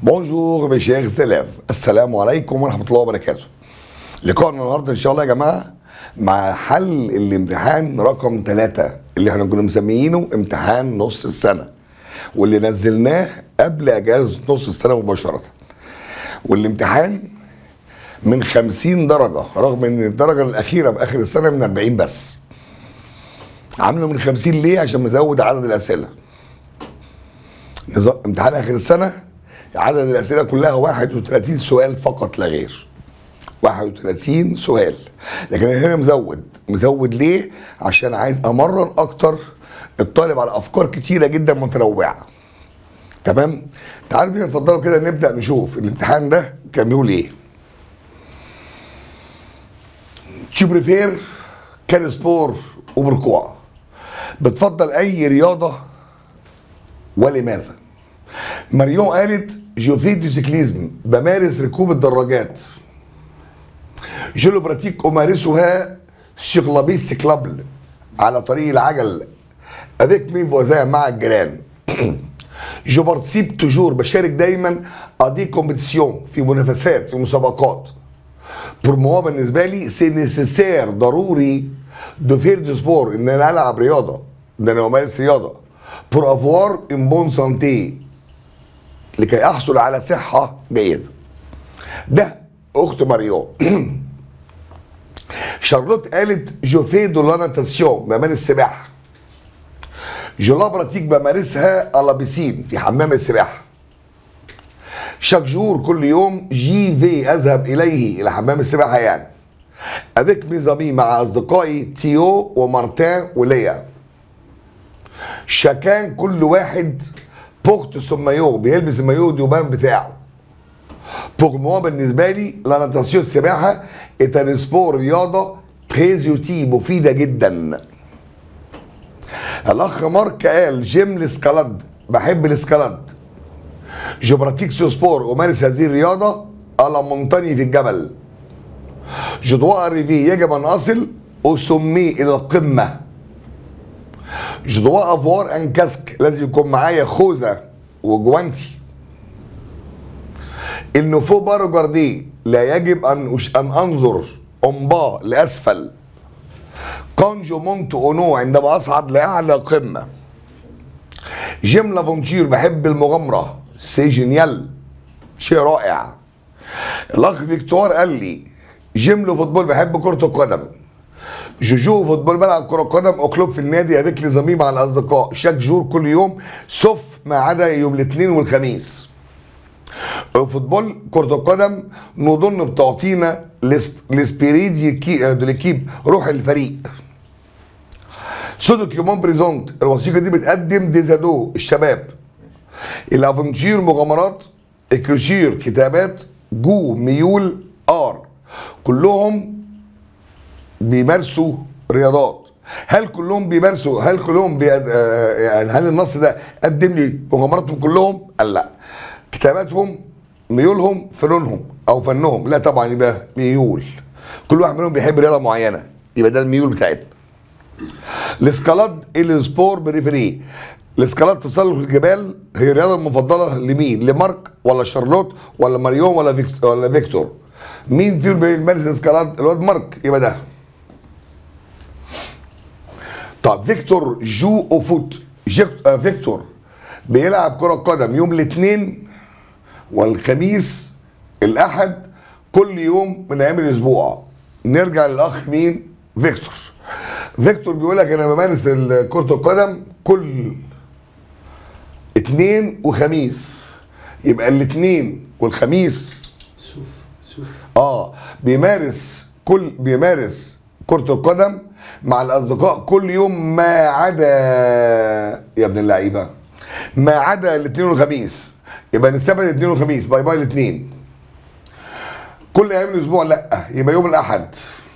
بونجور mes chers élèves السلام عليكم ورحمة الله وبركاته لقاءنا النهاردة إن شاء الله يا جماعة مع حل الامتحان رقم ثلاثة اللي احنا كنا مسميينه امتحان نص السنة واللي نزلناه قبل أجازة نص السنة مباشرة والامتحان من 50 درجة رغم ان الدرجة الأخيرة بآخر السنة من 40 بس عامله من 50 ليه عشان مزود عدد الأسئلة نظام امتحان آخر السنة عدد الأسئلة كلها 31 سؤال فقط لا غير 31 سؤال لكن أنا هنا مزود مزود ليه عشان عايز امرن اكتر الطالب على افكار كتيره جدا متنوعه تمام تعالوا بينا اتفضلوا كده نبدا نشوف الامتحان ده كان بيقول ايه tu préfères quel sport وبركوع بتفضل اي رياضه ولماذا ماريون قالت جو في دو سيكليزم بمارس ركوب الدراجات جو لو براتيك امارسها سيغ لا بيسيكلابل على طريق العجل افيك مي فوزان مع الجيران جو بارتيسيب توجور بشارك دايما ادي كومبيتيسيون في منافسات في مسابقات بور موا بالنسبه لي سي نيسيسير ضروري دو فير دو سبور ان انا العب رياضه ان انا امارس رياضه بور افوار ان بون سانتي لكي احصل على صحه جيده ده اخت ماريو شارلوت قالت جو في دو لا ناتاسيون بمارس السباحه جو لا براتيك بمارسها على بيسين في حمام السباحه شاك جور كل يوم جي في اذهب اليه الى حمام السباحه يعني افيك ميزامي مع اصدقائي تيو ومارتان وليا شاكان كل واحد بوخت سون مايو بيلبس المايو ديوبان بتاعه بور موا بالنسبه لي لا ناتاسيون السباحه اتان سبور رياضه تريز يوتي مفيده جدا الاخ مارك قال جيم الاسكالاد بحب الاسكالاد جو براتيك سو سبور امارس هذه الرياضه على منطني في الجبل جو دوا اريفي يجب ان اصل اسمي الى القمه جو دوا افوار ان كاسك لازم يكون معايا خوذه وجوانتي النفو بارو جاردي لا يجب ان أش... ان انظر امبا لاسفل كونجو مونت اونو عندما اصعد لاعلى قمه جيم لافونتير بحب المغامره سي جينيال شيء رائع الاخ فيكتور قال لي جيم لو فوتبول بحب كره القدم جوجو فوتبول بلعب كره قدم اكلوب في النادي افيك لي زميل مع الاصدقاء شاك جور كل يوم سوف ما عدا يوم الاثنين والخميس الفوتبول كرة القدم نظن بتعطينا لسبيريد دو ليكيب روح الفريق سودو كيمون بريزونت الوثيقة دي بتقدم ديزادو الشباب الافنتشير مغامرات اكروشير كتابات جو ميول ار كلهم بيمارسوا رياضات هل كلهم بيمارسوا هل كلهم بيد... يعني هل النص ده قدم لي مغامراتهم كلهم؟ قال لا كتاباتهم ميولهم فنونهم او فنهم لا طبعا يبقى ميول كل واحد منهم بيحب رياضه معينه يبقى ده الميول بتاعتنا الاسكالاد السبور بريفري الاسكالاد تسلق الجبال هي الرياضه المفضله لمين لمارك ولا شارلوت ولا ماريون ولا فيكتور ولا فيكتور مين فيهم بيمارس الاسكالاد الواد مارك يبقى ده طب فيكتور جو او فوت فيكتور بيلعب كره قدم يوم الاثنين والخميس الاحد كل يوم من ايام الاسبوع نرجع للاخ مين فيكتور فيكتور بيقول لك انا بمارس كره القدم كل اثنين وخميس يبقى الاثنين والخميس شوف شوف اه بيمارس كل بيمارس كره القدم مع الاصدقاء كل يوم ما عدا يا ابن اللعيبه ما عدا الاثنين والخميس يبقى نستبعد الاثنين والخميس باي باي الاثنين كل ايام الاسبوع لا يبقى يوم الاحد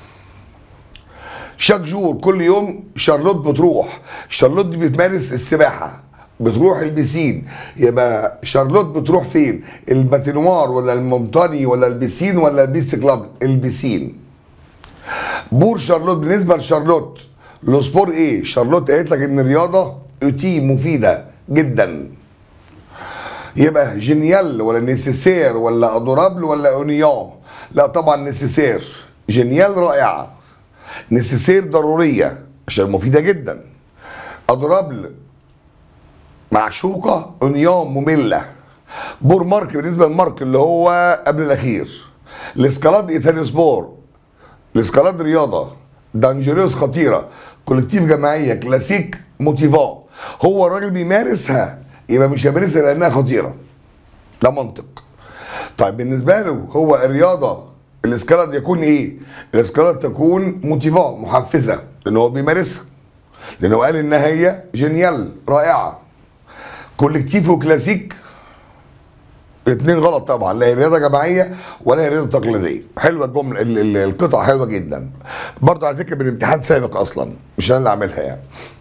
شاك جور كل يوم شارلوت بتروح شارلوت دي بتمارس السباحه بتروح البسين يبقى شارلوت بتروح فين الباتينوار ولا المونتاني ولا البسين ولا البيس كلاب البسين بور شارلوت بالنسبه لشارلوت لو سبور ايه شارلوت قالت لك ان الرياضه اوتي مفيده جدا يبقى جينيال ولا نيسيسير ولا ادورابل ولا اونيون لا طبعا نيسيسير جينيال رائعه نيسيسير ضروريه عشان مفيده جدا ادورابل معشوقه اونيون ممله بور مارك بالنسبه للمارك اللي هو قبل الاخير الاسكالاد ايثاني سبور الاسكالاد رياضه دانجيروس خطيره كولكتيف جماعيه كلاسيك موتيفون هو الراجل بيمارسها يبقى مش هيمارسها لانها خطيره ده منطق طيب بالنسبه له هو الرياضه الاسكالاد يكون ايه؟ الاسكالاد تكون موتيفون محفزه لان هو بيمارسها لان هو قال انها هي جينيال رائعه كولكتيف وكلاسيك الاثنين غلط طبعا لا هي رياضه جماعيه ولا هي رياضه تقليديه حلوه الجمله ال- ال- القطعه حلوه جدا برضه على فكره من امتحان سابق اصلا مش انا اللي عاملها يعني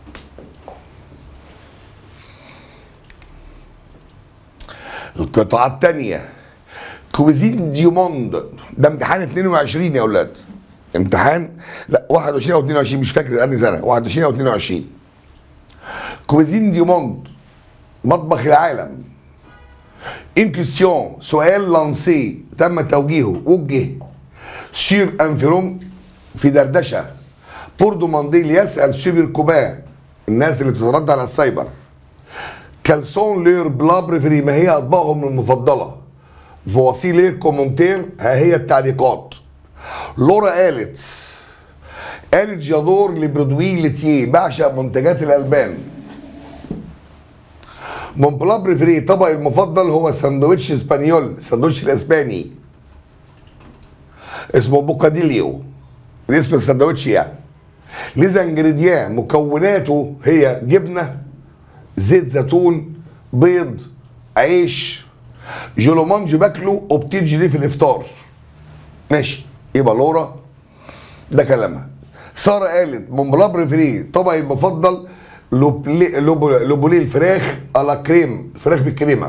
القطعه الثانيه كوزين دي موند ده امتحان 22 يا اولاد امتحان لا 21 او 22 مش فاكر انهي سنه 21 او 22 كوزين دي موند مطبخ العالم ان كيستيون سؤال لانسي تم توجيهه وجه سير انفيروم في دردشه بور دوماندي ليسال سوبر كوبان الناس اللي بتتردد على السايبر كالسون لير بلا بريفري ما هي اطباقهم المفضله فواسي لير كومنتير ها هي التعليقات لورا قالت قالت جادور لبرودوي لتيه بعشق منتجات الالبان مون بلا بريفري طبقي المفضل هو ساندوتش اسبانيول الساندوتش الاسباني اسمه بوكاديليو ده اسم الساندوتش يعني لذا انجريديان مكوناته هي جبنه زيت زيتون بيض عيش جولومانج باكله وبتيجي ليه في الافطار ماشي يبقى لورا ده كلامها ساره قالت مون بريفري طبقي المفضل لوبلي لوبو- لوبوليه الفراخ على كريم فراخ بالكريمه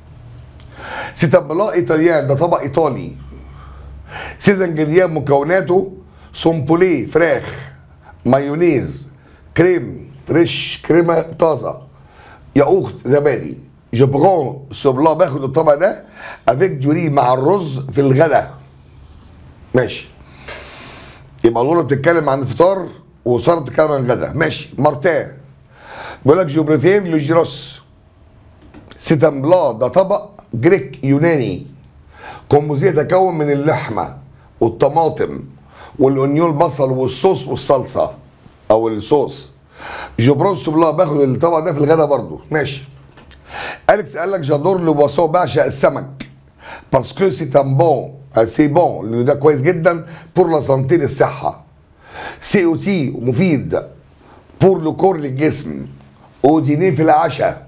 سيتابلا ايطاليان ده طبق ايطالي سيزنجريان مكوناته سومبوليه فراخ مايونيز كريم فريش كريمه طازه ياقوت زبادي جبرون سوبلا باخد الطبق ده افيك جوري مع الرز في الغداء ماشي يبقى لورا بتتكلم عن الفطار وساره بتتكلم عن الغداء ماشي مارتان بيقول لك جوبريفير لجيروس سيتامبلا ده طبق جريك يوناني كومبوزيه يتكون من اللحمه والطماطم والاونيون البصل والصوص والصلصه او الصوص جبران سوبلا باخد الطبق ده في الغداء برضو ماشي اليكس قال لك جادور لو بواسون بعشق السمك باسكو سي تان بون سي بون لانه ده كويس جدا بور لا سانتي للصحه سي او تي مفيد بور لو كور للجسم او ديني في العشاء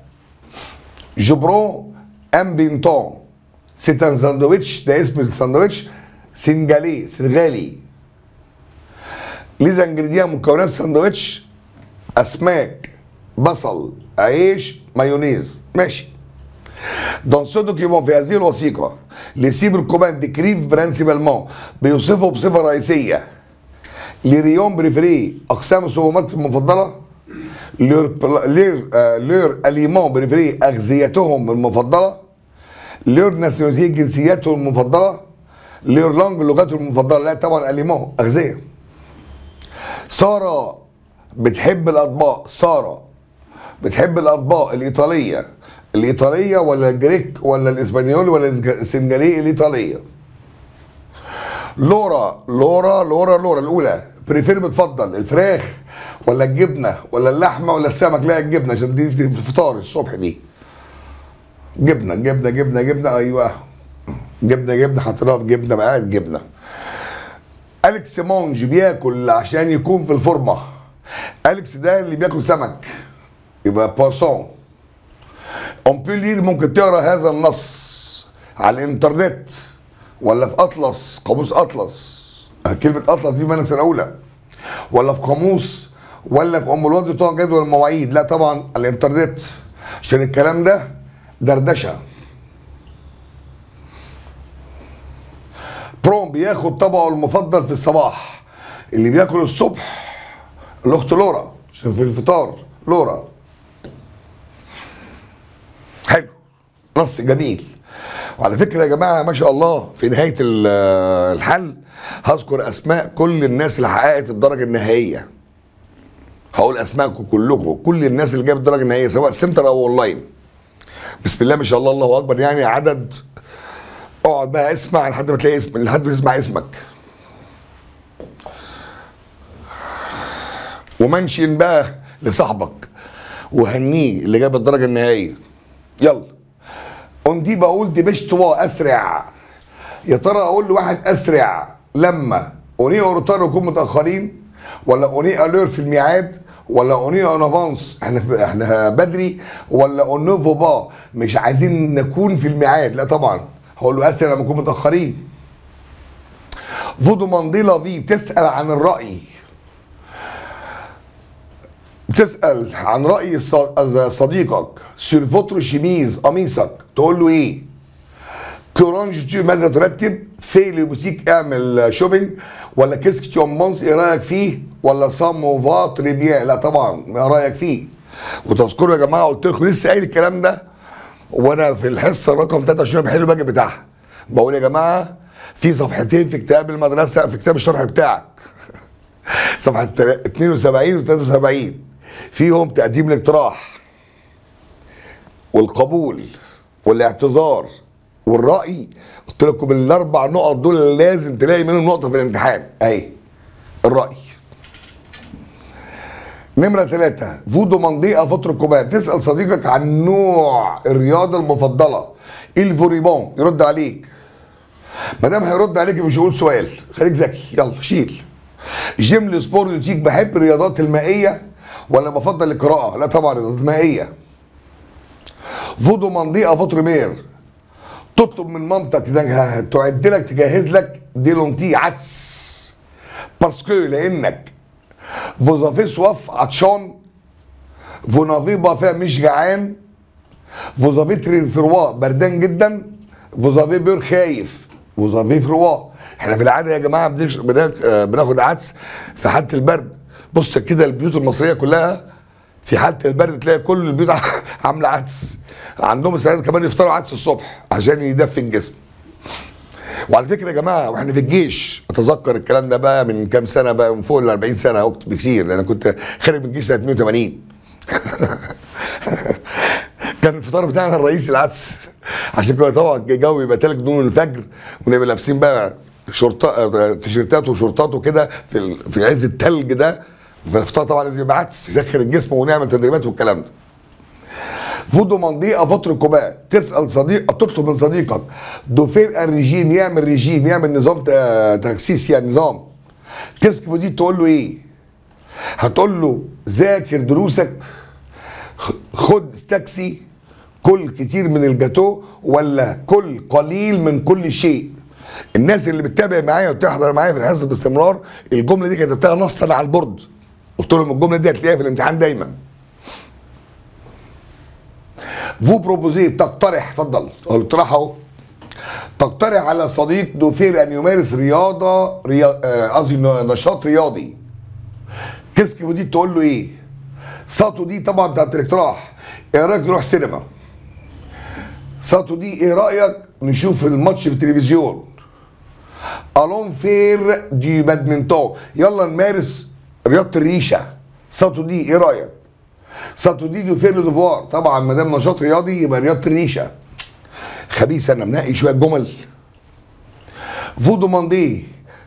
جبرون ام بينتون سي ان ساندويتش ده اسم الساندويتش سنغالي سنغالي لذا انجريديان مكونات الساندويتش اسماك بصل عيش مايونيز ماشي دون سو دوكيمون في هذه الوثيقه لسيبر كومان ديكريف برانسيبالمون بيوصفه بصفه رئيسيه لريون بريفري اقسام السوبر ماركت المفضله لير لير آه لير اليمون بريفري اغذيتهم المفضله لير ناسيوناليتي جنسياتهم المفضله لير لانج لغتهم المفضله لا طبعا اليمون اغذيه ساره بتحب الاطباق ساره بتحب الاطباق الايطاليه الايطاليه ولا الجريك ولا الاسبانيول ولا السنغالي الايطاليه لورا لورا لورا لورا الاولى بريفير بتفضل الفراخ ولا الجبنه ولا اللحمه ولا السمك لا الجبنه عشان دي في الفطار الصبح دي جبنه جبنه جبنه جبنه ايوه جبنه جبنه حطيناها في جبنه بقى جبنه اليكس مونج بياكل عشان يكون في الفورمه اليكس ده اللي بياكل سمك يبقى بواسون اون بي لير ممكن تقرا هذا النص على الانترنت ولا في اطلس قاموس اطلس كلمه اطلس دي منك سنه اولى ولا في قاموس ولا في ام الواد بتوع جدول المواعيد لا طبعا على الانترنت عشان الكلام ده دردشه بروم بياخد طبقه المفضل في الصباح اللي بياكل الصبح الاخت لورا عشان في الفطار لورا حلو نص جميل وعلى فكره يا جماعه ما شاء الله في نهايه ال- الحل هذكر اسماء كل الناس اللي حققت الدرجه النهائيه هقول اسماءكم كلكم كل الناس اللي جابت الدرجه النهائيه سواء سنتر او اونلاين بسم الله ما شاء الله الله اكبر يعني عدد اقعد بقى اسمع لحد ما تلاقي اسم لحد ما تسمع اسمك ومنشن بقى لصاحبك وهنيه اللي جاب الدرجه النهائيه يلا اون دي بقول دي باش توا اسرع يا ترى اقول لواحد اسرع لما اوني اورتار يكون متاخرين ولا اوني الور في الميعاد ولا اوني اون افانس احنا في احنا بدري ولا اون نوفو با مش عايزين نكون في الميعاد لا طبعا هقول له اسرع لما نكون متاخرين فودو مانديلا في بتسال عن الراي بتسال عن راي ص- صديقك سير فوتر شيميز قميصك تقول له ايه كورانج تو ماذا ترتب في لبوتيك اعمل شوبينج ولا كيسك تيومونس ايه رايك فيه ولا ساموفا تريبيان لا طبعا ما رايك فيه وتذكروا يا جماعه قلت لكم لسه قايل الكلام ده وانا في الحصه رقم 23 بحل الواجب بتاعها بقول يا جماعه في صفحتين في كتاب المدرسه في كتاب الشرح بتاعك صفحه 72 و 73 فيهم تقديم الاقتراح والقبول والاعتذار والرأي قلت لكم الاربع نقط دول لازم تلاقي منهم نقطه في الامتحان اهي الرأي نمرة ثلاثة فودو منديقة فترة كوبان تسأل صديقك عن نوع الرياضة المفضلة الفوريبون يرد عليك ما دام هيرد عليك مش هيقول سؤال خليك ذكي يلا شيل جيم السبور نوتيك بحب الرياضات المائية ولا بفضل القراءة لا طبعا الرياضات المائية فودو منديقة فترة مير تطلب من مامتك انها تعد لك تجهز لك دي لونتي عدس باسكو لانك فوزافي سواف عطشان فونافي بافا مش جعان فوزافي تريفروا بردان جدا فوزافي بير خايف فوزافي فروا احنا في العاده يا جماعه بنش- بناك- آه، بناخد عدس في حاله البرد بص كده البيوت المصريه كلها في حاله البرد تلاقي كل البيوت عامله عدس عندهم ساعات كمان يفطروا عدس الصبح عشان يدفي الجسم وعلى فكره يا جماعه واحنا في الجيش اتذكر الكلام ده بقى من كام سنه بقى من فوق ال 40 سنه أو بكثير لان أنا كنت خارج من الجيش سنه 82 كان الفطار بتاعنا الرئيسي العدس عشان كده طبعا الجو يبقى تلج نور الفجر ونبقى لابسين بقى شرطة تيشيرتات وشورتات وكده في ال- في عز التلج ده فالفطار طبعا لازم يبقى عدس يسخن الجسم ونعمل تدريبات والكلام ده فودو منديقة فترة كوباء تسأل صديق تطلب من صديقك دوفير الرجيم يعمل رجيم يعمل نظام ت- تخسيس يعني نظام تسكف دي تقول له ايه هتقول له ذاكر دروسك خ- خد تاكسي كل كتير من الجاتو ولا كل قليل من كل شيء الناس اللي بتتابع معايا وتحضر معايا في الحصه باستمرار الجمله دي كتبتها نصا على البورد قلت لهم الجمله دي هتلاقيها في الامتحان دايما فو بروبوزي تقترح اتفضل الاقتراح اهو تقترح على صديق دوفير ان يمارس رياضه ريا- آه، قصدي ن- نشاط رياضي كيسكي ودي تقول له ايه ساتو دي طبعا بتاعت الاقتراح ايه رايك نروح سينما ساتو دي ايه رايك نشوف الماتش في التلفزيون الون فير دي بادمنتون يلا نمارس رياضه الريشه ساتو دي ايه رايك ساتو دي دي فير لو ديفوار طبعا ما دام نشاط رياضي يبقى رياضه الريشه خبيث انا منقي شويه جمل فودو ماندي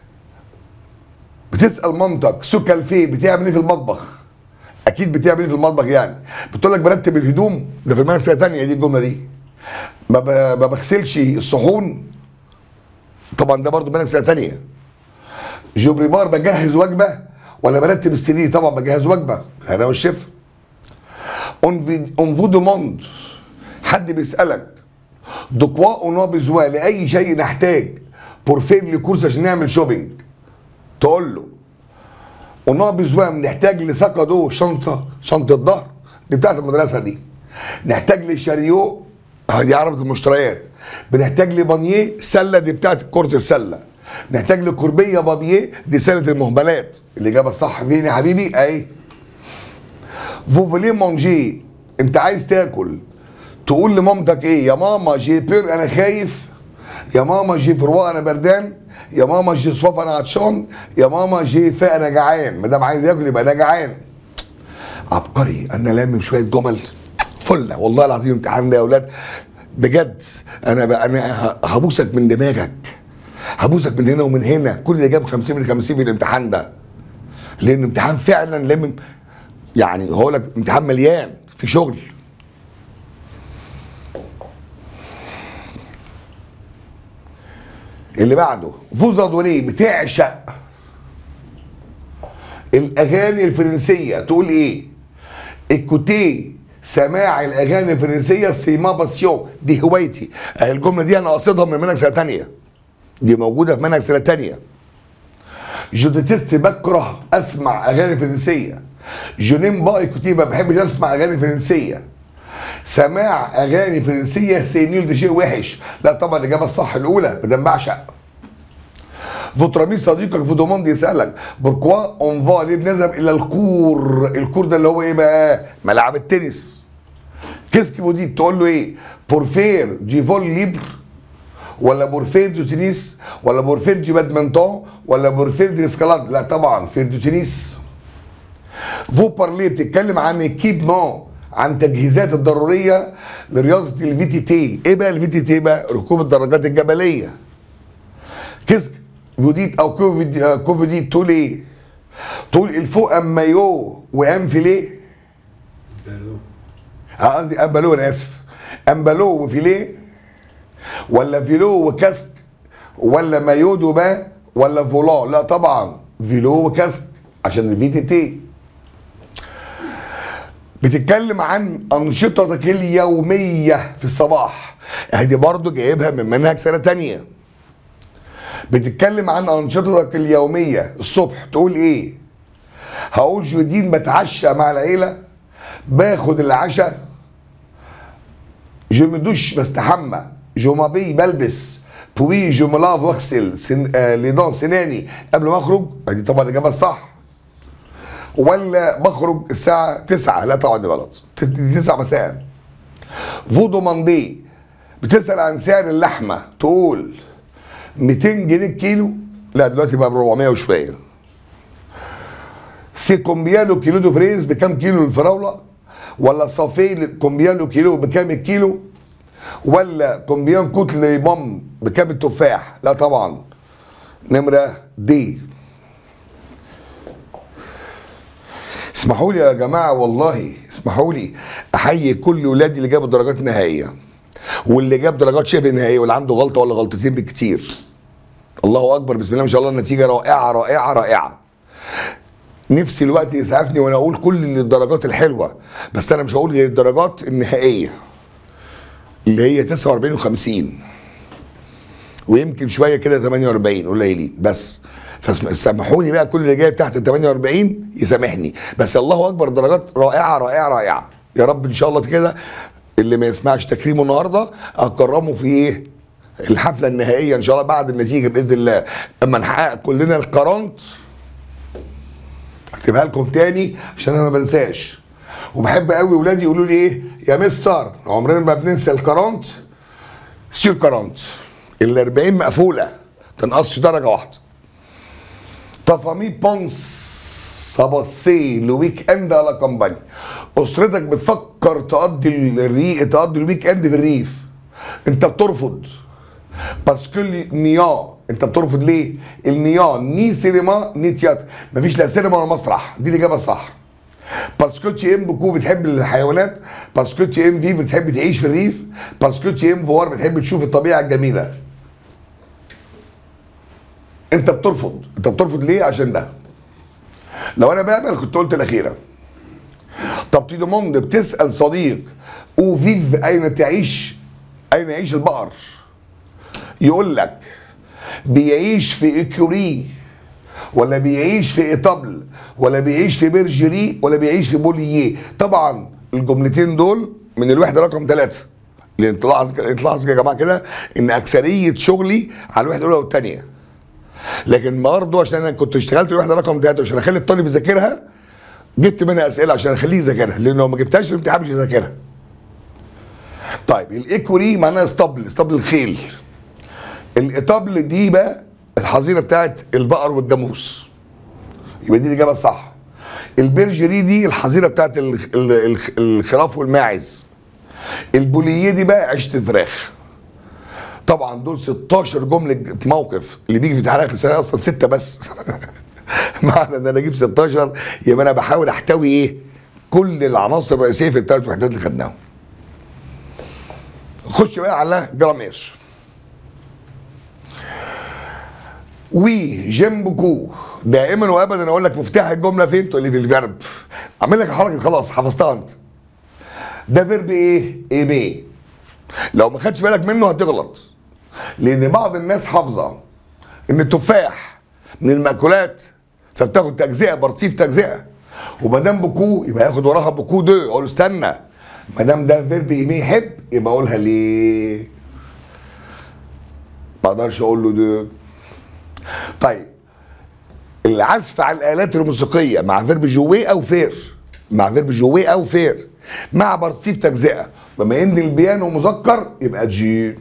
بتسال مامتك سكل في بتعمل ايه في المطبخ اكيد بتعمل ايه في المطبخ يعني بتقول لك برتب الهدوم ده في المدرسه ثانيه دي الجمله دي ما ب- ما بغسلش الصحون طبعا ده برضو مدرسه ثانيه جبريبار بجهز وجبه ولا برتب السرير طبعا بجهز وجبه انا والشيف اون في- اون فو دوموند حد بيسالك دو كوا اون بيزوا لاي شيء نحتاج بورفير لكورس عشان نعمل شوبينج تقول له اون بيزوا بنحتاج لساكا دو شنطه شنطه ظهر دي بتاعت المدرسه دي نحتاج لشاريو آه، دي عربة المشتريات بنحتاج لبانيه سله دي بتاعت كره السله نحتاج لكوربيه بابيه دي سله المهملات الاجابه الصح فين يا حبيبي اهي فو فولي مونجي انت عايز تاكل تقول لمامتك ايه يا ماما جي بير انا خايف يا ماما جي فروا انا بردان يا ماما جي صواف انا عطشان يا ماما جي فا انا جعان ما دام عايز ياكل يبقى انا جعان عبقري انا لامم شويه جمل فله والله العظيم امتحان ده يا اولاد بجد انا بقى انا هبوسك من دماغك هبوسك من هنا ومن هنا كل اللي جاب 50 من 50 في الامتحان ده لان امتحان فعلا لامم يعني هقول لك امتحان مليان في شغل اللي بعده فوزا دوري بتعشق الاغاني الفرنسيه تقول ايه الكوتيه سماع الاغاني الفرنسيه سيما باسيون دي هوايتي أهي الجمله دي انا قاصدها من منهج سنه تانية دي موجوده في منهج سنه تانية جوديتست بكره اسمع اغاني فرنسيه جونيم باي كوتيه ما بحبش اسمع اغاني فرنسيه سماع اغاني فرنسيه سينيل ده شيء وحش لا طبعا الاجابه الصح الاولى ما دام بعشق فوترامي صديقك فودوموند يسالك بوركوا اون فا ليه بنذهب الى الكور الكور ده اللي هو ايه بقى ملعب التنس كيسكي فودي تقول له ايه بورفير دي فول ليبر ولا بورفير دو تنس ولا بورفير دي بادمنتون ولا بورفير دي اسكالاد لا طبعا فير دو تنس فو بارلي بتتكلم عن اكيبمون عن تجهيزات الضروريه لرياضه الفي تي تي ايه بقى الفي تي تي بقى ركوب الدراجات الجبليه كيسك فوديت او كوفيد آه، كوفيديت تقول ايه تقول الفوق ام مايو وام فيليه اه قصدي ام بالو انا اسف ام بالو وفيليه ولا فيلو وكاسك ولا مايو دوبا ولا فولان لا طبعا فيلو وكاسك عشان الفي تي تي بتتكلم عن انشطتك اليوميه في الصباح ادي برضو جايبها من منهج سنه تانية بتتكلم عن انشطتك اليوميه الصبح تقول ايه هقول جودين بتعشى مع العيله باخد العشاء جو مدوش بستحمى جو مابي بلبس بوي جو ملاف واغسل سن... آه ليدان سناني قبل ما اخرج ادي طبعا الاجابه الصح ولا بخرج الساعة 9 لا طبعا دي غلط دي 9 مساء فودو ماندي بتسأل عن سعر اللحمة تقول 200 جنيه الكيلو لا دلوقتي بقى ب 400 وشوية سي كومبيانو كيلو دو فريز بكام كيلو الفراولة ولا صافي كومبيانو كيلو بكام الكيلو ولا كومبيان كوت ليمون بكام التفاح لا طبعا نمرة دي اسمحوا لي يا جماعه والله اسمحوا لي احيي كل ولادي اللي جابوا درجات نهائيه واللي جاب درجات شبه نهائيه واللي عنده غلطه ولا غلطتين بالكتير الله اكبر بسم الله ما شاء الله النتيجه رائعه رائعه رائعه نفسي الوقت يسعفني وانا اقول كل الدرجات الحلوه بس انا مش هقول غير الدرجات النهائيه اللي هي 49 و50 ويمكن شويه كده 48 قليلين بس فسامحوني بقى كل اللي جاي تحت ال 48 يسامحني بس الله اكبر درجات رائعه رائعه رائعه يا رب ان شاء الله كده اللي ما يسمعش تكريمه النهارده اكرمه في ايه الحفله النهائيه ان شاء الله بعد النتيجه باذن الله اما نحقق كلنا القرنت اكتبها لكم تاني عشان انا ما بنساش وبحب قوي ولادي يقولوا لي ايه يا مستر عمرنا ما بننسى القرنت سير قرنت ال 40 مقفوله تنقصش درجه واحده تفامي بونس ساباسي الويك اند على كامباني اسرتك بتفكر تقضي الري تقضي الويك اند في الريف انت بترفض باسكو نيا انت بترفض ليه؟ النيا ني سينما ني تياتر مفيش لا سينما ولا مسرح دي الاجابه الصح باسكو تي ام بكو بتحب الحيوانات باسكو تي ام في بتحب تعيش في الريف باسكو تي ام فوار بتحب تشوف الطبيعه الجميله انت بترفض انت بترفض ليه عشان ده لو انا بقبل كنت قلت الاخيره طب تيدوموند بتسال صديق او فيف اين تعيش اين يعيش البقر يقول لك بيعيش في ايكوري ولا بيعيش في ايطابل ولا بيعيش في بيرجري ولا بيعيش في بولييه طبعا الجملتين دول من الوحده رقم ثلاثه لان تلاحظ تلاحظ يا جماعه كده ان اكثريه شغلي على الوحده الاولى والثانيه لكن برضه عشان انا كنت اشتغلت الوحده رقم ثلاثه عشان اخلي الطالب يذاكرها جبت منها اسئله عشان اخليه يذاكرها لان لو ما جبتهاش الامتحان مش يذاكرها طيب الايكوري معناها اسطبل اسطبل الخيل الاطبل دي بقى الحظيره بتاعت البقر والجاموس يبقى دي الاجابه الصح البرجري دي الحظيره بتاعت ال- ال- ال- الخراف والماعز البوليه دي بقى عيشه الفراخ طبعا دول 16 جمله موقف اللي بيجي في امتحانات السنه اصلا سته بس معنى ان انا اجيب 16 يبقى انا بحاول احتوي ايه كل العناصر الرئيسيه في الثلاث وحدات اللي خدناهم خش بقى على جرامير وي جيم بوكو دائما وابدا اقول لك مفتاح الجمله فين تقول لي في الفيرب اعمل لك حركه خلاص حفظتها انت ده فيرب ايه ايه بي لو ما خدش بالك منه هتغلط لان بعض الناس حافظه ان التفاح من المأكولات فبتاخد تجزئه برصيف تجزئه وما دام بوكو يبقى ياخد وراها بوكو دو اقول له استنى ما دام ده فيرب ايمي يحب يبقى اقولها ليه ما اقدرش اقول له دو طيب العزف على الالات الموسيقيه مع فيرب جوي او فير مع فيرب جوي او فير مع برصيف تجزئه بما ان البيانو مذكر يبقى جي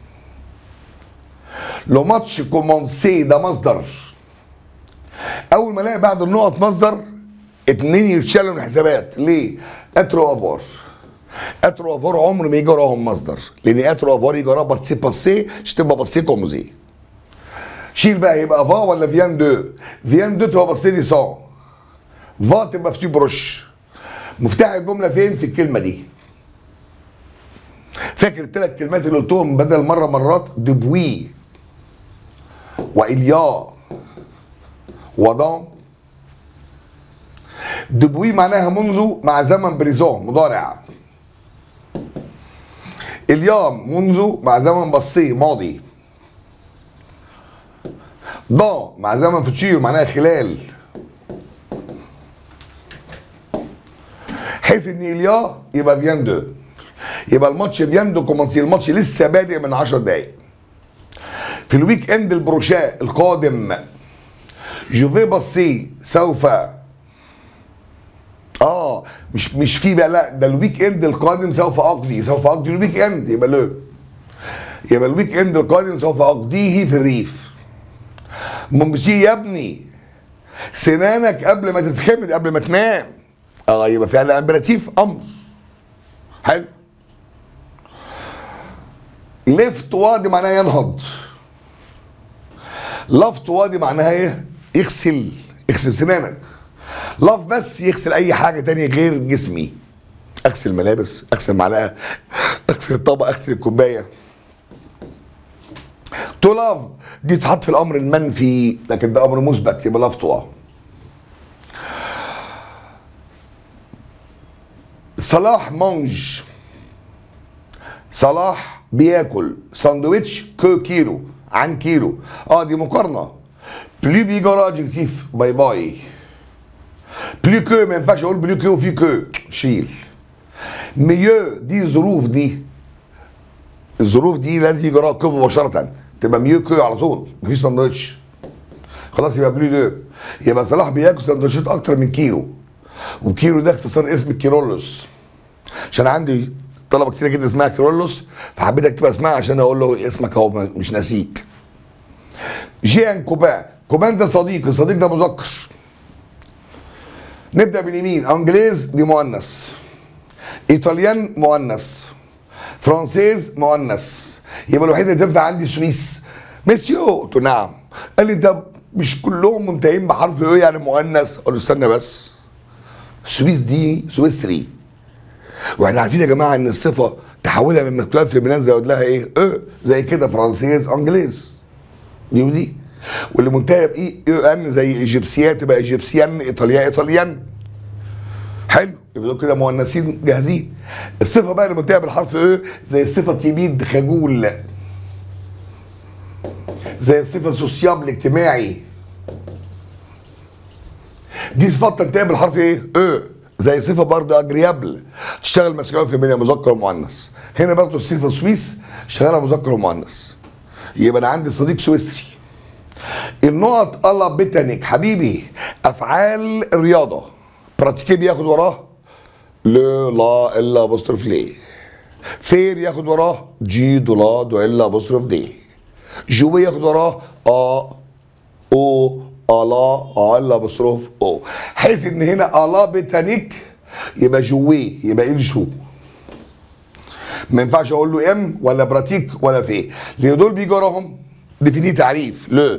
لو ماتش كومونسي ده مصدر اول ما الاقي بعد النقط مصدر اتنين يتشالوا من الحسابات ليه؟ اترو افور اترو افور عمر ما يجي وراهم مصدر لان اترو افور يجي وراه بارتيسي باسي عشان تبقى باسي كوموزي شيل بقى يبقى فا ولا فيان دو فيان دو تبقى باسي دي سون فا تبقى في بروش مفتاح الجمله فين في الكلمه دي فاكر الثلاث كلمات اللي قلتهم بدل مره مرات دبوي وإليا ودان دبوي معناها منذ مع زمن بريزون مضارع إليا منذ مع زمن بصي ماضي ضا مع زمن فوتشير معناها خلال حيث ان إليا يبقى فياندو يبقى الماتش فياندو كومانسي الماتش لسه بادئ من 10 دقايق في الويك اند البروشا القادم جوفي باسي سوف اه مش مش في بقى لا ده الويك اند القادم سوف اقضي سوف اقضي الويك اند يبقى لو يبقى الويك اند القادم سوف اقضيه في الريف ممشي يا ابني سنانك قبل ما تتخمد قبل ما تنام اه يبقى فعل امبراتيف امر حلو ليفت وادي معناها ينهض لفت وادي معناها ايه يغسل يغسل سنانك لف بس يغسل اي حاجه تانية غير جسمي اغسل ملابس اغسل معلقه اغسل الطبق اغسل الكوبايه تو لاف دي تحط في الامر المنفي لكن ده امر مثبت يبقى لاف تو صلاح مونج صلاح بياكل ساندويتش كو كيلو عن كيلو اه دي مقارنه بلي بيجي ورا ادجكتيف باي باي بلي كو ما ينفعش اقول بلي كو وفي كو شيل ميو دي ظروف دي الظروف دي لازم يجي وراها كو مباشره تبقى ميو كو على طول مفيش ساندوتش خلاص يبقى بلي دو يبقى صلاح بياكل سندوتشات اكتر من كيلو وكيلو ده اختصار اسم الكيرولوس عشان عندي طلبه كتير جدا اسمها كيرولوس فحبيت اكتب اسمها عشان اقول له اسمك اهو مش ناسيك جيان كوبان كوبان ده صديق الصديق ده مذكر نبدا باليمين انجليز دي مؤنث ايطاليان مؤنث فرانسيز مؤنث يبقى الوحيد اللي تنفع عندي سويس مسيو قلت له نعم قال لي انت مش كلهم منتهين بحرف ايه يعني مؤنث قلت له استنى بس سويس دي سويسري واحنا عارفين يا جماعه ان الصفه تحولها من مكتوبات في البنات زود لها ايه؟ اه زي كده فرانسيز انجليز دي ودي واللي منتهيه بايه؟ اي ان زي ايجيبسيات تبقى ايجيبسيان ايطاليا ايطاليان حلو يبقى دول كده مؤنثين جاهزين الصفه بقى اللي منتهيه بالحرف ايه؟ زي الصفه تيميد خجول زي الصفه سوسيابل اجتماعي دي صفات تنتهي بالحرف ايه؟ اه زي صفه برضه اجريابل تشتغل مسؤوليه في بين مذكر ومؤنث هنا برضه الصفه سويس شغاله مذكر ومؤنث يبقى انا عندي صديق سويسري النقط الله بتنك حبيبي افعال الرياضه براتيكي بياخد وراه لا لا الا بوسترف ليه فير ياخد وراه جي دولا دو الا ابوستروف دي جوي ياخد وراه ا او الا ا الا ابوستروف او حيث ان هنا الا بتانيك يبقى جوي يبقى ايه شو ما ينفعش اقول له ام ولا براتيك ولا في لان دول بيجي وراهم ديفيني تعريف لو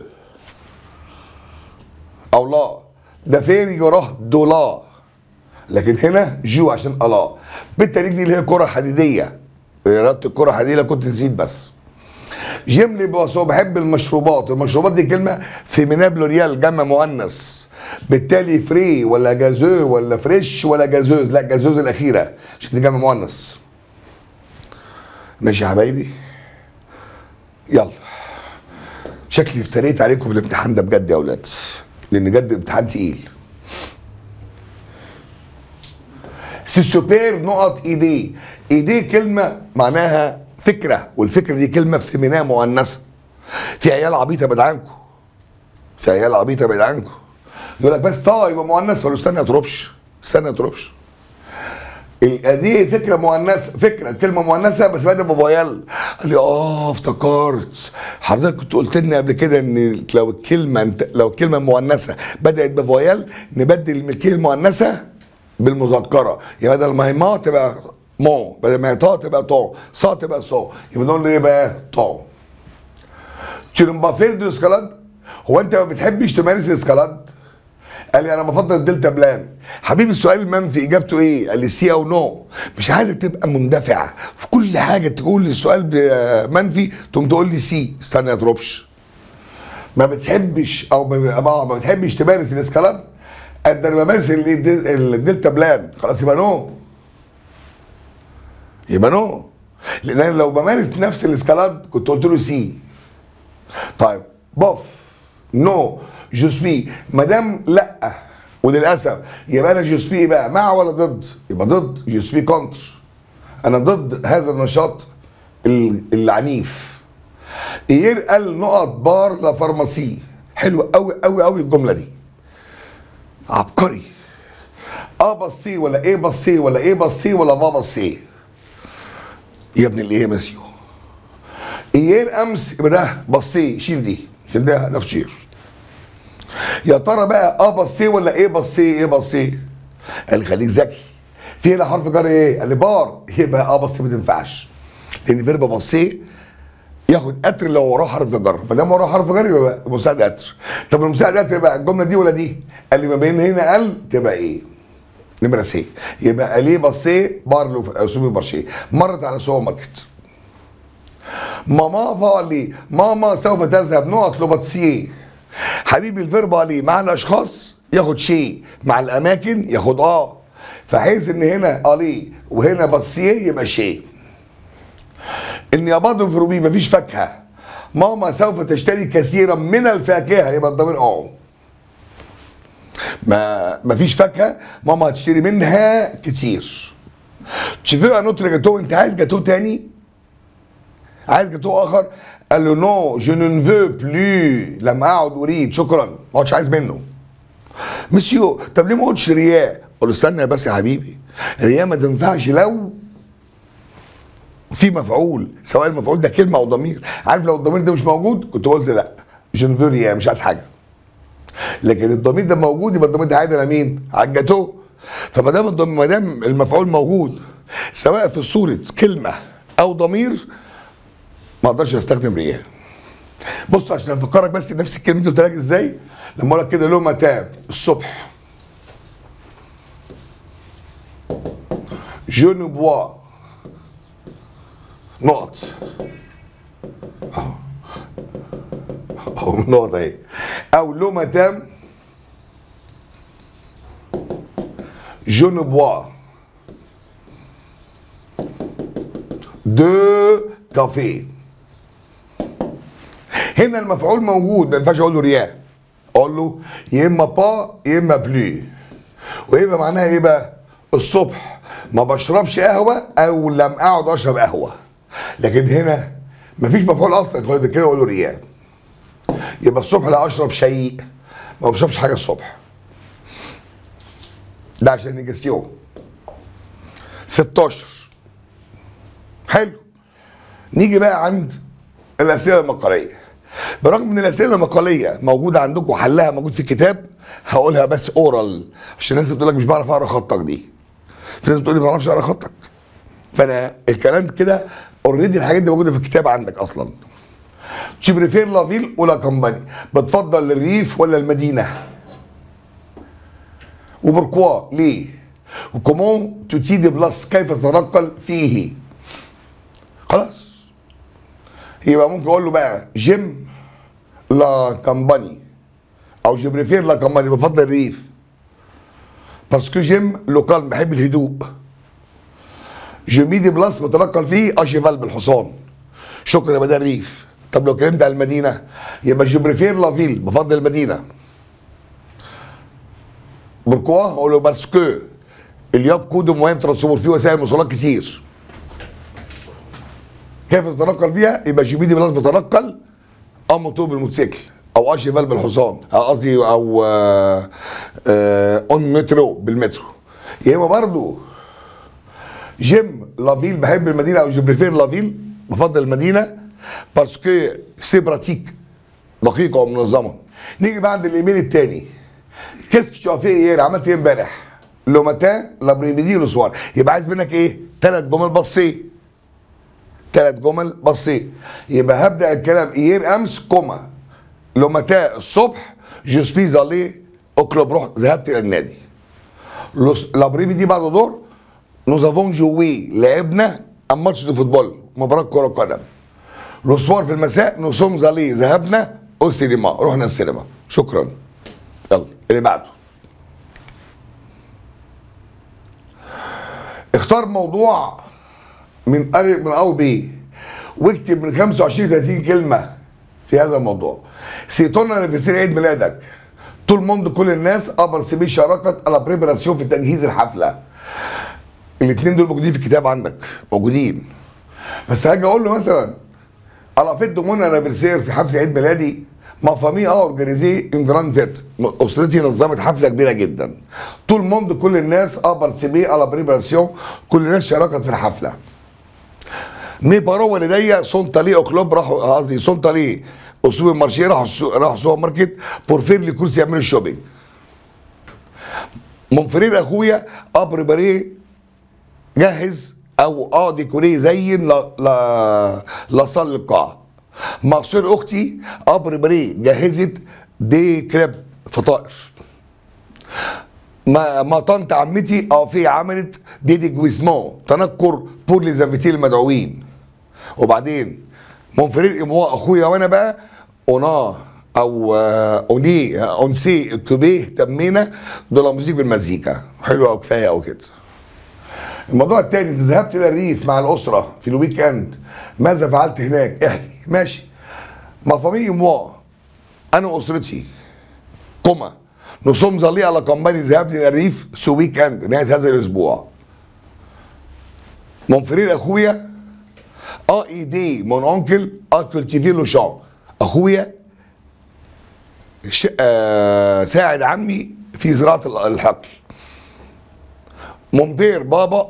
او لا ده فين يجي وراه دولا لكن هنا جو عشان الله بالتاريخ دي اللي هي كره حديديه رياضه الكره الحديديه كنت نسيت بس جيم لي بواسو بحب المشروبات المشروبات دي كلمه فيمينا بلوريال جمع مؤنث بالتالي فري ولا جازو ولا فريش ولا جازوز لا جازوز الاخيره عشان دي جمع مؤنث ماشي يا حبايبي يلا شكلي افتريت عليكم في الامتحان ده بجد يا اولاد لان جد امتحان تقيل سوبير نقط ايديه ايديه كلمه معناها فكره والفكره دي كلمه فيمينيه مؤنثه في عيال عبيطه بعيد عنكم في عيال عبيطه بعيد عنكم يقول لك بس طا يبقى مؤنث ولا استنى يا تربش استنى يا تربش دي فكره مؤنثه فكره كلمه مؤنثه بس بدأ بفويال قال لي اه افتكرت حضرتك كنت قلت لنا قبل كده ان لو الكلمه انت لو الكلمه مؤنثه بدات بفويال نبدل الملكيه المؤنثه بالمذكره يعني بدل ما هي ما تبقى مو بدل ما هي طا تبقى طا صا تبقى صا يبقى نقول له ايه بقى طا تشيرمبافير دو اسكالاد هو انت ما بتحبش تمارس الاسكالاد قال لي انا بفضل الدلتا بلان حبيبي السؤال المنفي اجابته ايه قال لي سي او نو مش عايزك تبقى مندفع في كل حاجه تقول لي السؤال منفي تقوم تقول لي سي استنى يا تروبش ما بتحبش او ما, ما بتحبش تمارس الاسكالاد قد انا بمارس الدلتا بلان خلاص يبقى نو يبقى نو لان انا لو بمارس نفس الاسكالاد كنت قلت له سي طيب بوف نو جو سبي ما دام لا وللاسف يبقى انا جو سبي بقى مع ولا ضد؟ يبقى ضد جو سبي كونتر انا ضد هذا النشاط العنيف اير قال نقط بار لا فارماسي حلو قوي قوي قوي الجمله دي عبقري اه بصي ولا ايه بصي ولا ايه بصي ولا ما بصي يا ابن الايه يا مسيو ايير امس يبقى ده بصي شيل دي شيل ده ده فشير يا ترى بقى اه بصي ولا ايه بصي ايه بصي قال خليك ذكي في هنا حرف جر ايه قال لي بار يبقى اه بصي ما تنفعش لان فيرب بصي ياخد قطر لو وراه حرف جر ما دام وراه حرف جر يبقى مساعد قطر طب المساعد قطر يبقى الجمله دي ولا دي قال لي ما بين هنا قال تبقى ايه نمره سي يبقى ليه بصي بار لو سوبر مارشي مرت على سوبر ماركت ماما فالي ماما سوف تذهب نقط لباتسيه حبيبي الفيرب عليه مع الاشخاص ياخد شيء مع الاماكن ياخد اه فحيث ان هنا الي وهنا باتسيه يبقى شيء النيابات الفروبي مفيش فاكهه ماما سوف تشتري كثيرا من الفاكهه يبقى الضمير اه ما مفيش فاكهه ماما هتشتري منها كتير تشوفوا نوتر جاتو انت عايز جاتو تاني عايز جاتو اخر قال له نو جو نو فو بلو لما اقعد اريد شكرا ما اقعدش عايز منه مسيو طب ليه ما قلتش رياء قول له استنى بس يا حبيبي رياء ما تنفعش لو في مفعول سواء المفعول ده كلمه او ضمير عارف لو الضمير ده مش موجود كنت قلت لا جو نو فو رياء مش عايز حاجه لكن الضمير ده موجود يبقى الضمير ده عايد على مين؟ على الجاتو فما دام ما دام المفعول موجود سواء في صوره كلمه او ضمير ما اقدرش استخدم رياء بص عشان افكرك بس نفس الكلمه دي قلت لك ازاي لما اقول لك كده لو تاب الصبح جو نو بوا نقط اهو اهو نقط اهي او لو متام جو نو بوا دو كافيه هنا المفعول موجود ما ينفعش اقول له رياء اقول له يا اما با يا اما بلو ويبقى معناها ايه بقى الصبح ما بشربش قهوه او لم اقعد اشرب قهوه لكن هنا مفيش مفعول اصلا تقول كده اقول له رياء يبقى الصبح لا اشرب شيء ما بشربش حاجه الصبح ده عشان نيجاسيون 16 حلو نيجي بقى عند الاسئله المقاليه برغم ان الاسئله المقاليه موجوده عندكم حلها موجود في الكتاب هقولها بس اورال عشان الناس بتقول لك مش بعرف اقرا خطك دي في ناس بتقول لي ما بعرفش اقرا خطك فانا الكلام كده اوريدي الحاجات دي موجوده في الكتاب عندك اصلا tu préfères la ville ou la campagne بتفضل الريف ولا المدينه وبركوا ليه وكومون توتي دي بلاس كيف تتنقل فيه خلاص يبقى ممكن اقول له بقى جيم لا كامباني او جو بريفير لا كامباني بفضل الريف باسكو جيم لوكال بحب الهدوء جو ميدي بلاس بتنقل فيه اشيفال بالحصان شكرا يبقى ده الريف طب لو اتكلمت عن المدينه يبقى جو بريفير لا فيل بفضل المدينه بوركوا اقول له باسكو الياب كود موين ترانسبور فيه وسائل مواصلات كتير كيف تتنقل فيها يبقى جو ميدي بلاس بتنقل او موتور بالموتوسيكل او اشيفال بالحصان أو قصدي او آه، آه، اون مترو بالمترو يا اما برضه جيم لافيل بحب المدينه او جو بريفير لافيل بفضل المدينه باسكو سي براتيك دقيقه ومنظمه نيجي بعد الايميل الثاني كيسك تو في ايه عملت ايه امبارح لو متى لابريميدي لو سوار يبقى عايز منك ايه ثلاث جمل بسيط ثلاث جمل بسيط يبقى هبدا الكلام ايير امس كوما لو متى الصبح جو سبي زالي او كلوب روح ذهبت الى النادي لابريمي دي بعد دور نوز افون جوي لعبنا ام ماتش دي فوتبول مباراه كره قدم لو سوار في المساء نو سوم زالي ذهبنا او سينما رحنا السينما شكرا يلا اللي بعده اختار موضوع من ألف من أو بي واكتب من 25 30 كلمة في هذا الموضوع سيتونا ريفيسير عيد ميلادك طول موند كل الناس أبر سبيل شاركت على بريبراسيون في تجهيز الحفلة الاثنين دول موجودين في الكتاب عندك موجودين بس هاجي اقول له مثلا على فيت دومونا ريفيسير في حفل عيد ميلادي ما فامي اه اورجانيزي ان جراند فيت اسرتي نظمت حفله كبيره جدا طول موند كل الناس ابر سبي على بريبراسيون كل الناس شاركت في الحفله مي بارو والدي سون تالي او كلوب راحوا قصدي سون تالي او سوبر مارشي راحوا السو- راحوا سوبر ماركت بور فير لي كرسي يعملوا الشوبينج منفرين اخويا ابريباري جهز او اه ديكوري زين لا لا لصال القاعه مقصود اختي ابريباري جهزت دي كريب فطائر ما ما طنط عمتي اه في عملت ديدي جويسمون تنكر بور لي زانفيتي المدعوين وبعدين منفرين اموا اخويا وانا بقى انا او آه، اوني آه، اونسي كوبيه تمينا دول موزيك بالمزيكا حلو او كفايه او كده الموضوع الثاني انت ذهبت الى الريف مع الاسره في الويك اند ماذا فعلت هناك احكي ماشي ما فامي موا انا واسرتي كوما نصوم ظلي على كمباني ذهبت الى الريف سو ويك اند نهايه هذا الاسبوع منفرين اخويا اه ايدي مون اونكل اه كولتيفي لو شان اخويا ش... آه ساعد عمي في زراعه ال- الحقل مون بير بابا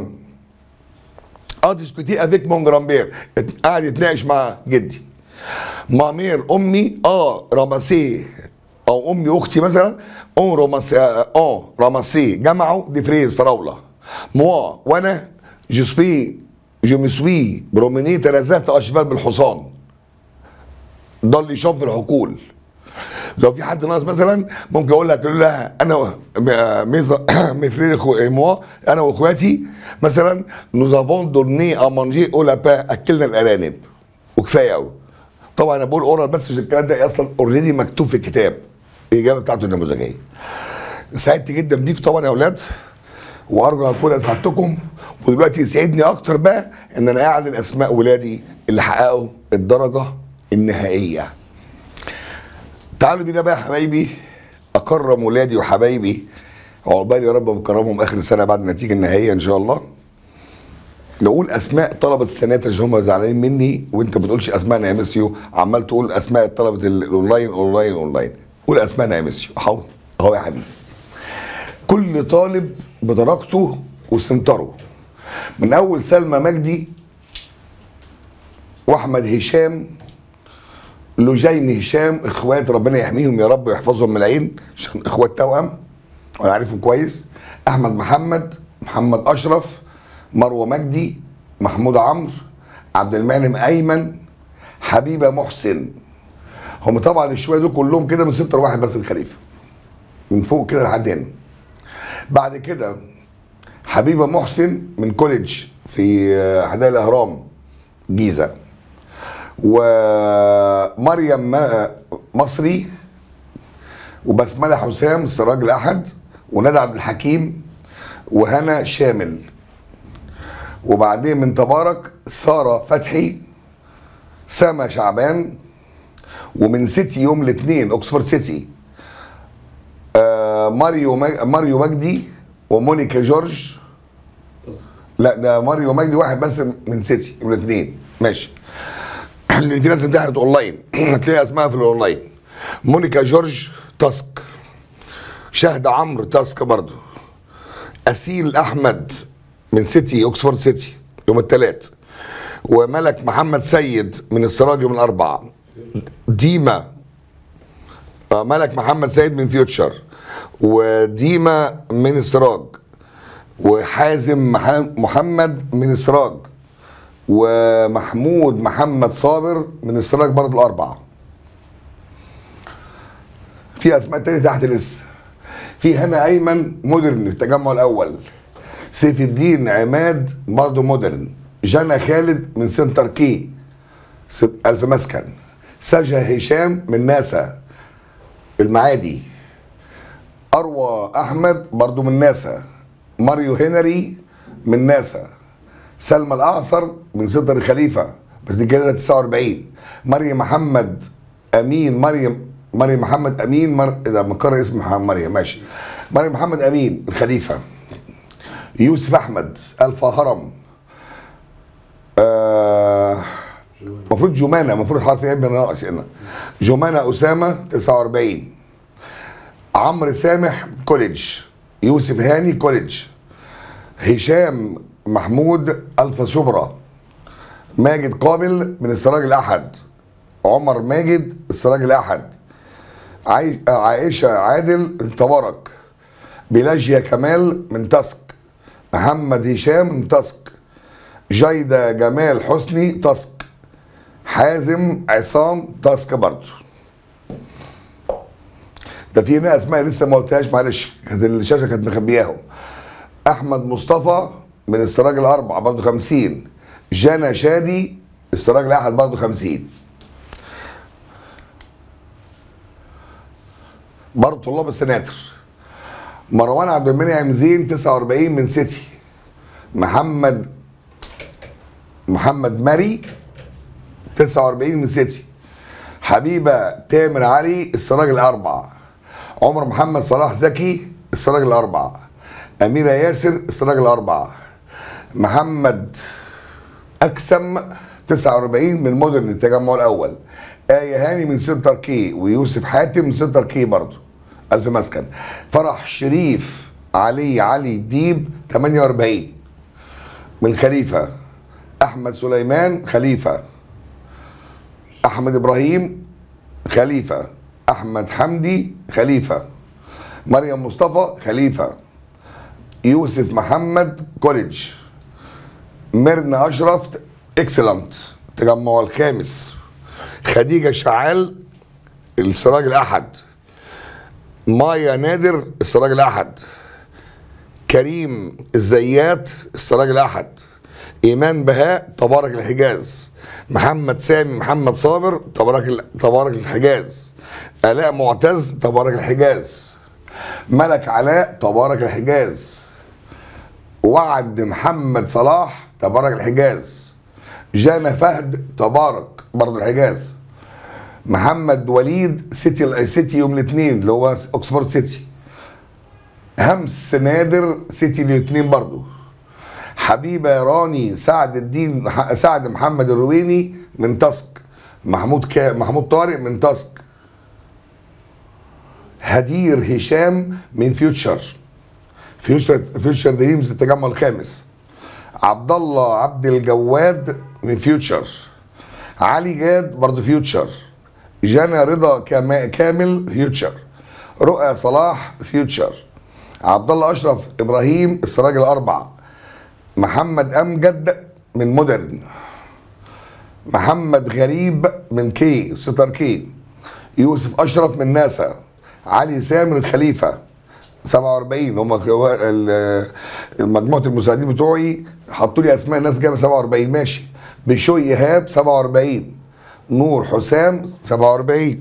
اه ديسكوتي افيك مون جرامبير قاعد يتناقش مع جدي مامير امي اه راماسي او امي اختي مثلا اون راماسي اه راماسي جمعوا دي فريز فراوله موا وانا جو سبي جو مي سوي بروميني تلذذت اشفال بالحصان ده اللي يشوف في الحقول لو في حد ناقص مثلا ممكن اقول لك اقول لها انا ميزا مفرير اخو موا انا واخواتي مثلا نوز افون دورني ا مانجي او لابان اكلنا الارانب وكفايه قوي طبعا انا بقول اورال بس عشان الكلام ده اصلا اوريدي مكتوب في الكتاب الاجابه بتاعته النموذجيه سعدت جدا بيكم طبعا يا اولاد وارجو ان اكون اسعدتكم ودلوقتي يسعدني اكتر بقى ان انا اعلن اسماء ولادي اللي حققوا الدرجه النهائيه تعالوا بينا بقى يا حبايبي اكرم ولادي وحبايبي عقبال يا رب مكرمهم اخر السنه بعد النتيجه النهائيه ان شاء الله نقول اسماء طلبه السنات عشان هم زعلانين مني وانت ما بتقولش اسمائنا يا ميسيو عمال تقول اسماء طلبه ال- الاونلاين اونلاين اونلاين قول اسمائنا يا ميسيو حاول اهو يا حبيبي كل طالب بدرجته وسنتره من اول سلمى مجدي واحمد هشام لجين هشام اخوات ربنا يحميهم يا رب ويحفظهم من العين عشان اخوات توأم وانا عارفهم كويس احمد محمد محمد اشرف مروه مجدي محمود عمرو عبد المنعم ايمن حبيبه محسن هم طبعا الشويه دول كلهم كده من ستة واحد بس الخليفه من فوق كده لحد هنا بعد كده حبيبه محسن من كوليدج في آه، حدائق الاهرام جيزه ومريم م- مصري وبسمله حسام سراج الاحد وندى عبد الحكيم وهنا شامل وبعدين من تبارك ساره فتحي سما شعبان ومن سيتي يوم الاثنين اوكسفورد سيتي آه ماريو مج... ماريو مجدي ومونيكا جورج لا ده ماريو مجدي واحد بس من سيتي يوم الاثنين ماشي لان في ناس امتحنت اونلاين هتلاقي اسمها في الاونلاين مونيكا جورج تاسك شهد عمرو تاسك برضو اسيل احمد من سيتي اوكسفورد سيتي يوم الثلاث وملك محمد سيد من السراج يوم الاربعاء ديما آه، ملك محمد سيد من فيوتشر وديما من السراج وحازم مح- محمد من السراج ومحمود محمد صابر من السراج برضه الاربعه في اسماء تانية تحت لسه في هنا ايمن مودرن في التجمع الاول سيف الدين عماد برضه مودرن جنى خالد من سنتر كي ست ألف مسكن سجا هشام من ناسا المعادي أروى أحمد برضو من ناسا ماريو هنري من ناسا سلمى الأعصر من سنتر الخليفة بس دي كده 49 مريم محمد أمين مريم مريم محمد أمين مر... ده مكرر اسم محمد مريم ماشي مريم محمد أمين الخليفة يوسف أحمد ألفا هرم آه المفروض جمانة المفروض حرف ام ناقص هنا جمانة أسامة 49 عمرو سامح كوليدج يوسف هاني كوليدج هشام محمود ألفا شبرا ماجد قابل من السراج الأحد عمر ماجد السراج الأحد عاي- عائشة عادل تبارك بلاجيا كمال من تسك محمد هشام من تسك جايدة جمال حسني تسك حازم عصام تاسك برضه ده في هنا اسماء لسه ما قلتهاش معلش كانت الشاشه كانت مخبياهم احمد مصطفى من السراج الاربع برضه 50 جانا شادي السراج الاحد برضه 50 برضه طلاب السناتر مروان عبد المنعم زين 49 من سيتي محمد محمد مري 49 من سيتي حبيبه تامر علي السراج الاربع عمر محمد صلاح زكي السراج الاربع اميره ياسر السراج الاربع محمد اكسم 49 من مودرن التجمع الاول آية هاني من سنتر كي ويوسف حاتم من سنتر كي برضه ألف مسكن فرح شريف علي علي ديب 48 من خليفة أحمد سليمان خليفة احمد ابراهيم خليفه احمد حمدي خليفه مريم مصطفى خليفه يوسف محمد كوليدج ميرنا اشرف اكسلنت التجمع الخامس خديجه شعال السراج الاحد مايا نادر السراج الاحد كريم الزيات السراج الاحد ايمان بهاء تبارك الحجاز محمد سامي محمد صابر تبارك ال- تبارك الحجاز الاء معتز تبارك الحجاز ملك علاء تبارك الحجاز وعد محمد صلاح تبارك الحجاز جانا فهد تبارك برضه الحجاز محمد وليد سيتي سيتي يوم الاثنين اللي هو اوكسفورد سيتي همس نادر سيتي الاثنين برضه حبيبه راني سعد الدين سعد محمد الرويني من تاسك محمود كا محمود طارق من تاسك هدير هشام من فيوتشر فيوتشر فيوتشر دريمز التجمع الخامس عبد الله عبد الجواد من فيوتشر علي جاد برضه فيوتشر جانا رضا كما- كامل فيوتشر رؤى صلاح فيوتشر عبد الله اشرف ابراهيم السراج الاربع محمد امجد من مودرن محمد غريب من كي ستار كي يوسف اشرف من ناسا علي سامر الخليفه 47 هم مجموعه المساعدين بتوعي حطوا لي اسماء ناس جايبه 47 ماشي بشوي ايهاب 47 نور حسام 47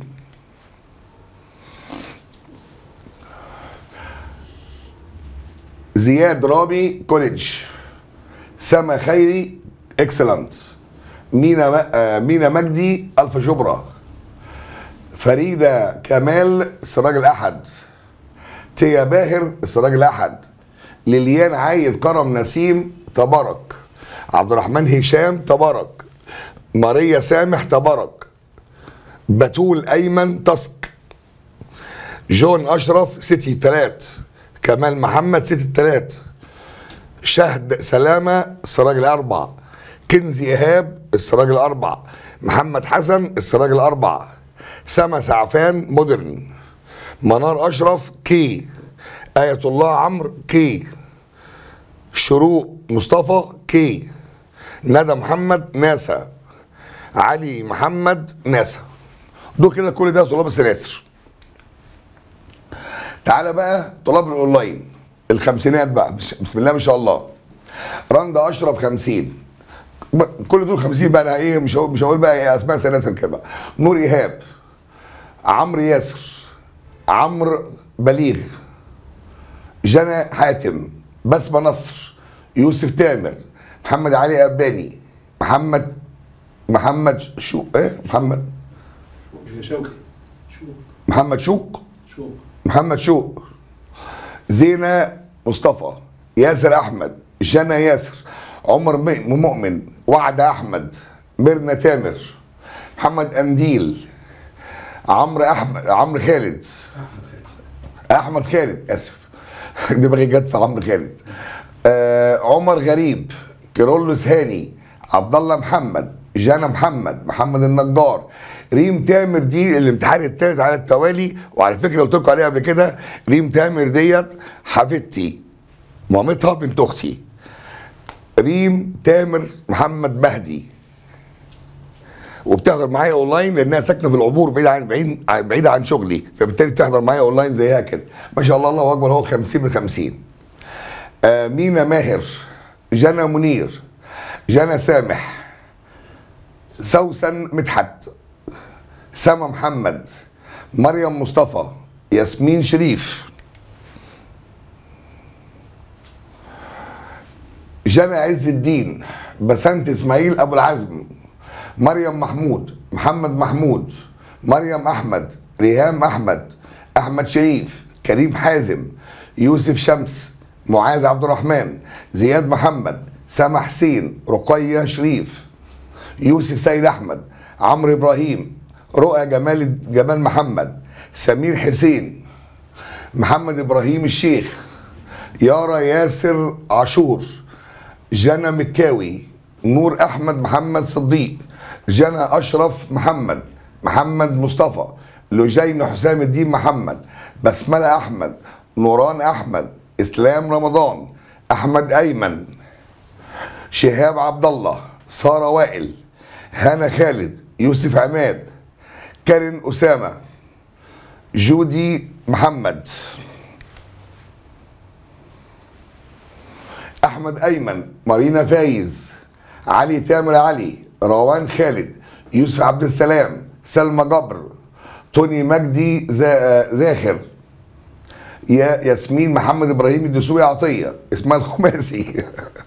زياد رامي كوليدج سما خيري اكسلنت مينا م- آه، مينا مجدي الف جبرة فريدة كمال سراج الأحد تيا باهر سراج الأحد ليليان عايد كرم نسيم تبارك عبد الرحمن هشام تبارك ماريا سامح تبارك بتول أيمن تسك جون أشرف سيتي تلات كمال محمد سيتي التلات شهد سلامة السراج الأربع كنزي إيهاب السراج الأربع محمد حسن السراج الأربع سما سعفان مودرن منار أشرف كي آية الله عمرو كي شروق مصطفى كي ندى محمد ناسا علي محمد ناسا دول كده كل ده طلاب السناتر تعالى بقى طلاب الاونلاين الخمسينات بقى بس- بسم الله ما شاء الله رندا اشرف 50 ب- كل دول 50 بقى انا ايه مش هقول مش هقول بقى إيه اسماء سناتر كده بقى. نور ايهاب عمرو ياسر عمرو بليغ جنى حاتم بسمة نصر يوسف تامر محمد علي أباني محمد محمد شو ايه محمد شوقي شوق محمد شوق شوق محمد شوق زينة مصطفى ياسر احمد جنى ياسر عمر م- مؤمن وعد احمد ميرنا تامر محمد انديل عمرو احمد عمرو خالد احمد خالد احمد خالد اسف دماغي جت في عمرو خالد آه عمر غريب كيرلس هاني عبد الله محمد جانا محمد محمد النجار ريم تامر دي الامتحان الثالث على التوالي وعلى فكره قلت لكم عليها قبل كده ريم تامر ديت حفيدتي مامتها بنت اختي ريم تامر محمد مهدي وبتحضر معايا اونلاين لانها ساكنه في العبور بعيد عن بعيد بعيده عن شغلي فبالتالي بتحضر معايا اونلاين زيها كده ما شاء الله الله اكبر هو 50 من 50 آه مينا ماهر جنى منير جنى سامح سوسن مدحت سما محمد مريم مصطفى ياسمين شريف جنى عز الدين بسنت اسماعيل ابو العزم مريم محمود محمد محمود مريم احمد ريهام احمد احمد شريف كريم حازم يوسف شمس معاذ عبد الرحمن زياد محمد سما حسين رقية شريف يوسف سيد احمد عمرو ابراهيم رؤى جمال جمال محمد سمير حسين محمد ابراهيم الشيخ يارا ياسر عاشور جنى مكاوي نور احمد محمد صديق جنى اشرف محمد محمد مصطفى لجين حسام الدين محمد بسمله احمد نوران احمد اسلام رمضان احمد ايمن شهاب عبد الله ساره وائل هنا خالد يوسف عماد كارين اسامه جودي محمد احمد ايمن مارينا فايز علي تامر علي روان خالد يوسف عبد السلام سلمى جبر توني مجدي زا- زاخر يا ياسمين محمد ابراهيم الدسوقي عطيه اسمها الخماسي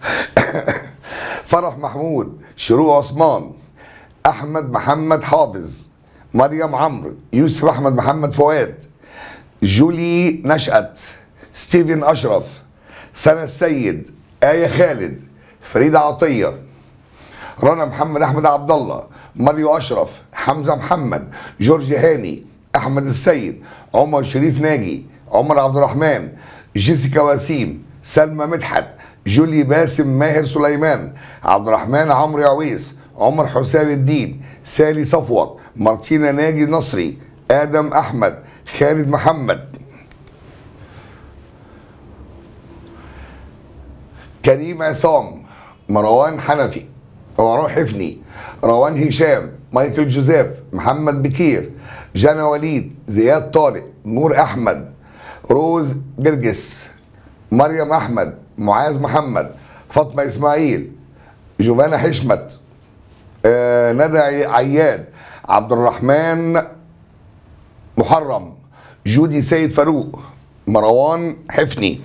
فرح محمود شروق عثمان احمد محمد حافظ مريم عمرو يوسف احمد محمد فؤاد جولي نشأت ستيفن اشرف سنة السيد آية خالد فريدة عطية رنا محمد احمد عبد الله ماريو اشرف حمزه محمد جورج هاني احمد السيد عمر شريف ناجي عمر عبد الرحمن جيسيكا وسيم سلمى مدحت جولي باسم ماهر سليمان عبد الرحمن عمرو عويس عمر حسام الدين سالي صفوت مارتينا ناجي نصري ادم احمد خالد محمد كريم عصام مروان حنفي مروان حفني روان هشام مايكل جوزيف محمد بكير جانا وليد زياد طارق نور احمد روز جرجس مريم احمد معاذ محمد فاطمه اسماعيل جوانا حشمت آه ندى عياد عبد الرحمن محرم جودي سيد فاروق مروان حفني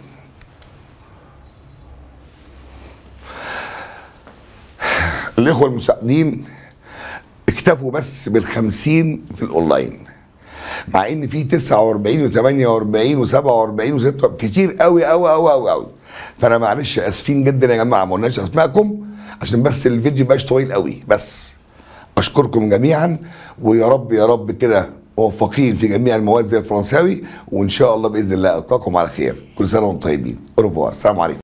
الاخوه المساعدين اكتفوا بس بالخمسين في الاونلاين مع ان في 49 و48 و47 و6 كتير قوي قوي قوي قوي قوي فانا معلش اسفين جدا يا جماعه ما قلناش اسمائكم عشان بس الفيديو مبقاش طويل قوي بس اشكركم جميعا ويا رب يا رب كده موفقين في جميع المواد زي الفرنساوي وان شاء الله باذن الله القاكم على خير كل سنه وانتم طيبين اوروفوار السلام عليكم